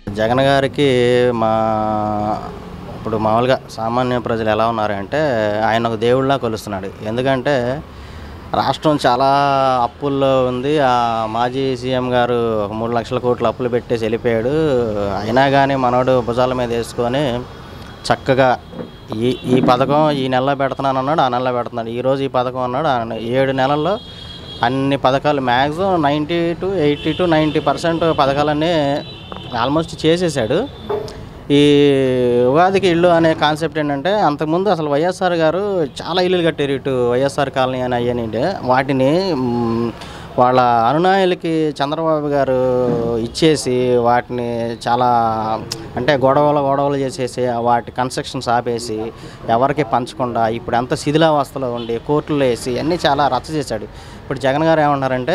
జగన్ గారికి మా ఇప్పుడు మామూలుగా సామాన్య ప్రజలు ఎలా ఉన్నారంటే ఆయన ఒక దేవుళ్ళ కొలుస్తున్నాడు ఎందుకంటే రాష్ట్రం చాలా అప్పుల్లో ఉంది ఆ మాజీ సీఎం గారు ఒక మూడు లక్షల కోట్లు అప్పులు పెట్టేసి వెళ్ళిపోయాడు అయినా కానీ మనోడు భుజాల మీద వేసుకొని చక్కగా ఈ ఈ పథకం ఈ నెలలో పెడుతున్నాను అన్నాడు ఆ నెలలో పెడుతున్నాడు ఈరోజు ఈ పథకం అన్నాడు ఆ నెల- ఏడు నెలల్లో అన్ని పథకాలు maximum ninety two eighty two ninety percent పథకాలన్నీ ఆల్మోస్ట్ చేసేసాడు ఈ ఉగాదికి ఇల్లు అనే కాన్సెప్ట్ ఏంటంటే అంతకుముందు అసలు వైఎస్ఆర్ గారు చాలా ఇల్లులు కట్టారు ఇటు వైఎస్ఆర్ కాలనీ అని అయ్యని వాటిని మ్, వాళ్ళ అనునాయులకి చంద్రబాబు గారు ఇచ్చేసి వాటిని చాలా అంటే గొడవలు గొడవలు చేసేసి వాటి కన్స్ట్రక్షన్స్ ఆపేసి ఎవరికి పంచకుండా ఇప్పుడు ఎంత శిథిలావస్థలో ఉండి కోర్టులో వేసి అన్నీ చాలా రచ్చ చేశాడు ఇప్పుడు జగన్ గారు ఏమన్నారంటే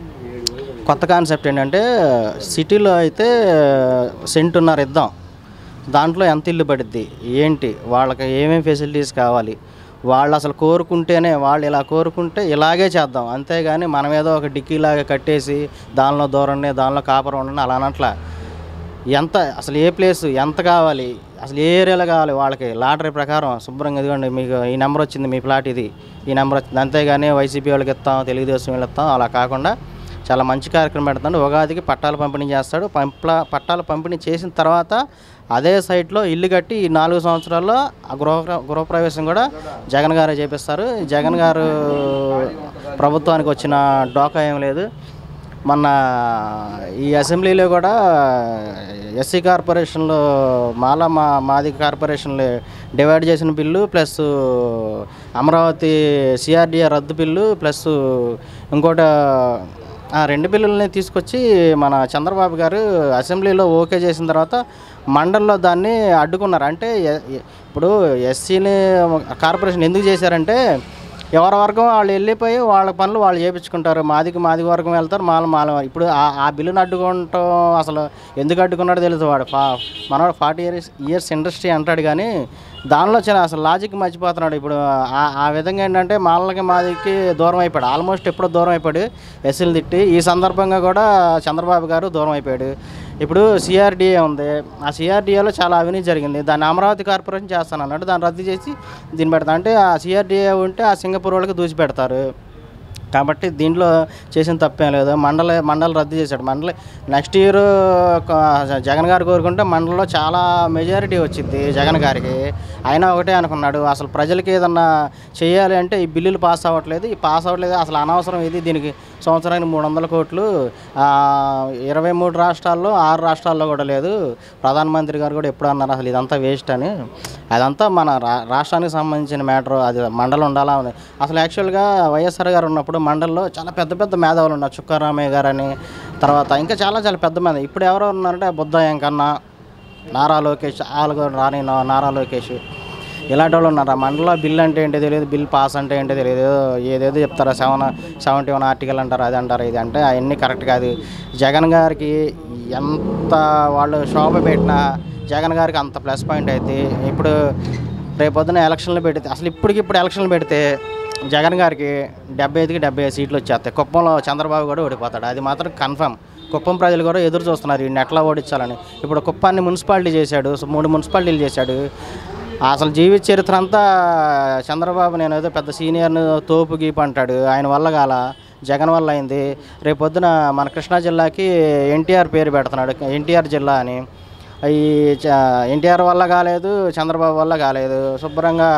కొత్త కాన్సెప్ట్ ఏంటంటే సిటీలో అయితే సెంటున్నర ఇద్దాం దాంట్లో ఎంత ఇల్లు పడుద్ది ఏంటి వాళ్ళకి ఏమేమి ఫెసిలిటీస్ కావాలి వాళ్ళు అసలు కోరుకుంటేనే వాళ్ళు ఇలా కోరుకుంటే ఇలాగే చేద్దాం అంతేగాని మనం ఏదో ఒక డిక్కీలాగా కట్టేసి దానిలో దూరండి దానిలో కాపురం ఉండండి అలా అనట్లా ఎంత అసలు ఏ ప్లేస్ ఎంత కావాలి అసలు ఏ ఏరియాలో కావాలి వాళ్ళకి లాటరీ ప్రకారం శుభ్రంగా ఇదిగోండి మీకు ఈ నెంబర్ వచ్చింది మీ ప్లాట్ ఇది ఈ నెంబర్ వచ్చింది అంతేగాని వైసీపీ వాళ్ళకి ఇస్తాం తెలుగుదేశం వీళ్ళు ఇస్తాం అలా కాకుండా చాలా మంచి కార్యక్రమం పెడతాడు ఉగాదికి పట్టాలు పంపిణీ చేస్తాడు పంప పట్టాలు పంపిణీ చేసిన తర్వాత అదే సైట్లో ఇల్లు కట్టి ఈ నాలుగు సంవత్సరాల్లో ఆ గృహ గృహప్రవేశం కూడా జగన్ గారే చేపిస్తారు జగన్ గారు ప్రభుత్వానికి వచ్చిన డోకా ఏం లేదు మొన్న ఈ అసెంబ్లీలో కూడా ఎస్సీ కార్పొరేషన్లో మాల మా మాది కార్పొరేషన్లో డివైడ్ చేసిన బిల్లు ప్లస్ అమరావతి సిఆర్డిఏ రద్దు బిల్లు ప్లస్ ఇంకోటి ఆ రెండు బిల్లుల్ని తీసుకొచ్చి మన చంద్రబాబు గారు అసెంబ్లీలో ఓకే చేసిన తర్వాత మండలిలో దాన్ని అడ్డుకున్నారు అంటే ఎ- ఎ- ఇప్పుడు ఎస్సీని కార్పొరేషన్ ఎందుకు చేశారంటే ఎవరి వర్గం వాళ్ళు వెళ్ళిపోయి వాళ్ళ పనులు వాళ్ళు చేయించుకుంటారు మాదికి మాది వర్గం వెళ్తారు మాల మాల ఇప్పుడు ఆ ఆ బిల్లును అడ్డుకుంటాం అసలు ఎందుకు అడ్డుకున్నాడో తెలుసు వాడు ఫా మనవాడు ఫార్టీ ఇయర్స్ ఇయర్స్ ఇండస్ట్రీ అంటాడు కానీ దానిలో చిన్న అసలు లాజిక్ మర్చిపోతున్నాడు ఇప్పుడు ఆ- ఆ విధంగా ఏంటంటే మాలకి మాదికి దూరం అయిపోయాడు ఆల్మోస్ట్ ఎప్పుడో దూరం అయిపోయాడు ఎస్సీలు తిట్టి ఈ సందర్భంగా కూడా చంద్రబాబు గారు దూరం అయిపోయాడు ఇప్పుడు సిఆర్డిఏ ఉంది ఆ సిఆర్డిఏలో చాలా అవినీతి జరిగింది దాన్ని అమరావతి కార్పొరేషన్ చేస్తాను అన్నాడు దాన్ని రద్దు చేసి దీన్ని పెడతా అంటే ఆ సిఆర్డిఏ ఉంటే ఆ సింగపూర్ వాళ్ళకి దూచి పెడతారు కాబట్టి దీంట్లో చేసిన తప్పేం లేదు మండలి మండలి రద్దు చేశాడు మండలి నెక్స్ట్ ఇయర్ జగన్ గారు కోరుకుంటే మండలిలో చాలా మెజారిటీ వచ్చింది జగన్ గారికి అయినా ఒకటే అనుకున్నాడు అసలు ప్రజలకి ఏదన్నా చేయాలి అంటే ఈ బిల్లులు పాస్ అవ్వట్లేదు ఈ పాస్ అవ్వట్లేదు అసలు అనవసరం ఇది దీనికి సంవత్సరానికి మూడు వందల కోట్లు ఆ, ఇరవై మూడు రాష్ట్రాల్లో ఆరు రాష్ట్రాల్లో కూడా లేదు ప్రధానమంత్రి గారు కూడా ఎప్పుడు అన్నారు అసలు ఇదంతా వేస్ట్ అని అదంతా మన రా రాష్ట్రానికి సంబంధించిన మ్యాటర్ అది మండలం ఉండాలా ఉంది అసలు యాక్చువల్గా వైఎస్ఆర్ గారు ఉన్నప్పుడు మండలంలో చాలా పెద్ద పెద్ద మేధావులు ఉన్నారు చుక్కారామయ్య గారు అని తర్వాత ఇంకా చాలా చాలా పెద్ద మేధ ఇప్పుడు ఎవరు ఉన్నారంటే బుద్ధ వెంకన్న నారా లోకేష్ ఆలుగు రాని నా- నారా లోకేష్ ఇలాంటి వాళ్ళు ఉన్నారు ఆ మండలంలో బిల్ అంటే ఏంటో తెలియదు బిల్ పాస్ అంటే ఏంటో తెలియదు ఏదేదో చెప్తారు సెవెన్ సెవెంటీ వన్ ఆర్టికల్ అంటారు అది అంటారు ఇది అంటే అవన్నీ కరెక్ట్ కాదు జగన్ గారికి ఎంత వాళ్ళు శోభ పెట్టినా జగన్ గారికి అంత ప్లస్ పాయింట్ అయితే ఇప్పుడు రేపొద్దున ఎలక్షన్లు పెడితే అసలు ఇప్పటికి ఇప్పుడు ఎలక్షన్లు పెడితే జగన్ గారికి డెబ్బై ఐదుకి డెబ్బై ఐదు సీట్లు వచ్చేస్తాయి కుప్పంలో చంద్రబాబు కూడా ఓడిపోతాడు అది మాత్రం కన్ఫర్మ్ కుప్పం ప్రజలు కూడా ఎదురు చూస్తున్నారు ఈ ఎట్లా ఓడించాలని ఇప్పుడు కుప్పాన్ని మున్సిపాలిటీ చేశాడు సో మూడు మున్సిపాలిటీలు చేశాడు అసలు జీవిత చరిత్ర అంతా చంద్రబాబు నేను ఏదో పెద్ద సీనియర్ను తోపు గీపు అంటాడు ఆయన వల్ల కాల జగన్ వల్ల అయింది రేపొద్దున మన కృష్ణా జిల్లాకి ఎన్టీఆర్ పేరు పెడుతున్నాడు ఎన్టీఆర్ జిల్లా అని ఈ ఎన్టీఆర్ వల్ల కాలేదు చంద్రబాబు వల్ల కాలేదు శుభ్రంగా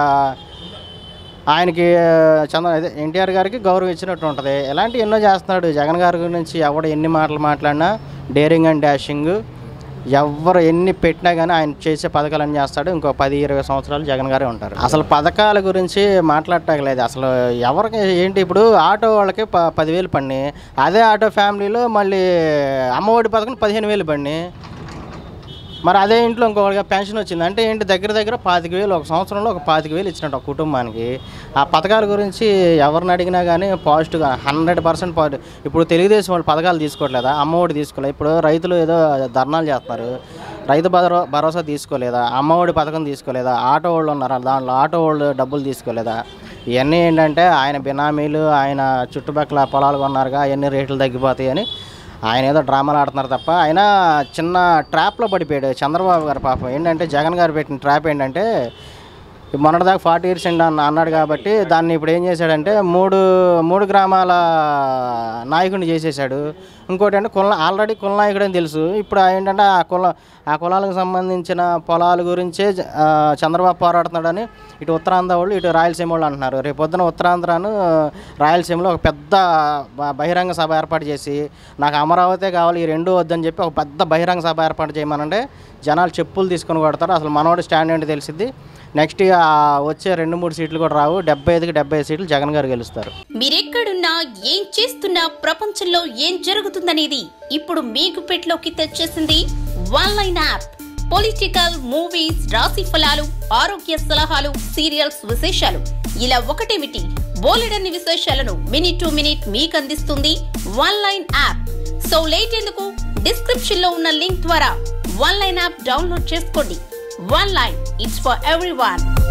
ఆయనకి చంద్ర అదే ఎన్టీఆర్ గారికి గౌరవం ఇచ్చినట్టు ఉంటుంది ఇలాంటి ఎన్నో చేస్తున్నాడు జగన్ గారి గురించి ఎవడు ఎన్ని మాటలు మాట్లాడినా డేరింగ్ అండ్ డాషింగ్ ఎవరు ఎన్ని పెట్టినా కానీ ఆయన చేసే పథకాలన్నీ చేస్తాడు ఇంకో పది ఇరవై సంవత్సరాలు జగన్ గారే ఉంటారు అసలు పథకాల గురించి మాట్లాడటలేదు అసలు ఎవరికి ఏంటి ఇప్పుడు ఆటో వాళ్ళకి ప పదివేలు పడినాయి అదే ఆటో ఫ్యామిలీలో మళ్ళీ అమ్మఒడి పథకం పదిహేను వేలు పడినాయి మరి అదే ఇంట్లో ఇంకొకటిగా పెన్షన్ వచ్చింది అంటే ఏంటి దగ్గర దగ్గర పాతిక వేలు ఒక సంవత్సరంలో ఒక పాతిక వేలు ఇచ్చినట్టు ఒక కుటుంబానికి ఆ పథకాల గురించి ఎవరిని అడిగినా కానీ పాజిటివ్గా హండ్రెడ్ పర్సెంట్ పాజిటివ్ ఇప్పుడు తెలుగుదేశం వాళ్ళు పథకాలు తీసుకోవట్లేదా అమ్మఒడి తీసుకోలేదు ఇప్పుడు రైతులు ఏదో ధర్నాలు చేస్తున్నారు రైతు భరో భరోసా తీసుకోలేదా అమ్మఒడి పథకం తీసుకోలేదా ఆటో వాళ్ళు ఉన్నారు దాంట్లో ఆటో వాళ్ళు డబ్బులు తీసుకోలేదా ఇవన్నీ ఏంటంటే ఆయన బినామీలు ఆయన చుట్టుపక్కల పొలాలు కొన్నారుగా అవన్నీ రేట్లు తగ్గిపోతాయి అని ఆయన ఏదో డ్రామాలు ఆడుతున్నారు తప్ప ఆయన చిన్న ట్రాప్లో పడిపోయాడు చంద్రబాబు గారు పాపం ఏంటంటే జగన్ గారు పెట్టిన ట్రాప్ ఏంటంటే మొన్నటిదాకా ఫార్టీ ఇయర్స్ అండి అన్న అన్నాడు కాబట్టి దాన్ని ఇప్పుడు ఏం చేశాడంటే మూడు మూడు గ్రామాల నాయకుడిని చేసేసాడు ఇంకోటి అంటే కుల ఆల్రెడీ కుల నాయకుడు అని తెలుసు ఇప్పుడు ఏంటంటే ఆ కుల ఆ కులాలకు సంబంధించిన పొలాల గురించే జ- ఆ, చంద్రబాబు పోరాడుతున్నాడని ఇటు ఉత్తరాంధ్ర వాళ్ళు ఇటు రాయలసీమ వాళ్ళు అంటున్నారు రేపు పొద్దున ఉత్తరాంధ్రను రాయలసీమలో ఒక పెద్ద బ- బహిరంగ సభ ఏర్పాటు చేసి నాకు అమరావతి కావాలి ఈ రెండు వద్దని చెప్పి ఒక పెద్ద బహిరంగ సభ ఏర్పాటు చేయమనంటే జనాలు చెప్పులు తీసుకొని కొడతారు అసలు మనోడి స్టాండ్ ఏంటి తెలిసిద్ది నెక్స్ట్ ఇక వచ్చే రెండు మూడు సీట్లు కూడా రావు డెబ్బై ఐదుకి డెబ్బై ఐదు సీట్లు జగన్ గారు గెలుస్తారు మీరెక్కడున్నా ఏం చేస్తున్నా ప్రపంచంలో ఏం జరుగుతుందనేది ఇప్పుడు మీకు పెట్లోకి తెచ్చేసింది one line app political movies రాశి ఫలాలు ఆరోగ్య సలహాలు సీరియల్స్ విశేషాలు ఇలా ఒకటేమిటి బోలెడన్ని విశేషాలను మినిట్ టు మినిట్ మీకు అందిస్తుంది one line app so late ఎందుకు డిస్క్రిప్షన్ లో ఉన్న లింక్ ద్వారా వన్ లైన్ యాప్ డౌన్లోడ్ చేసుకోండి one line it's for every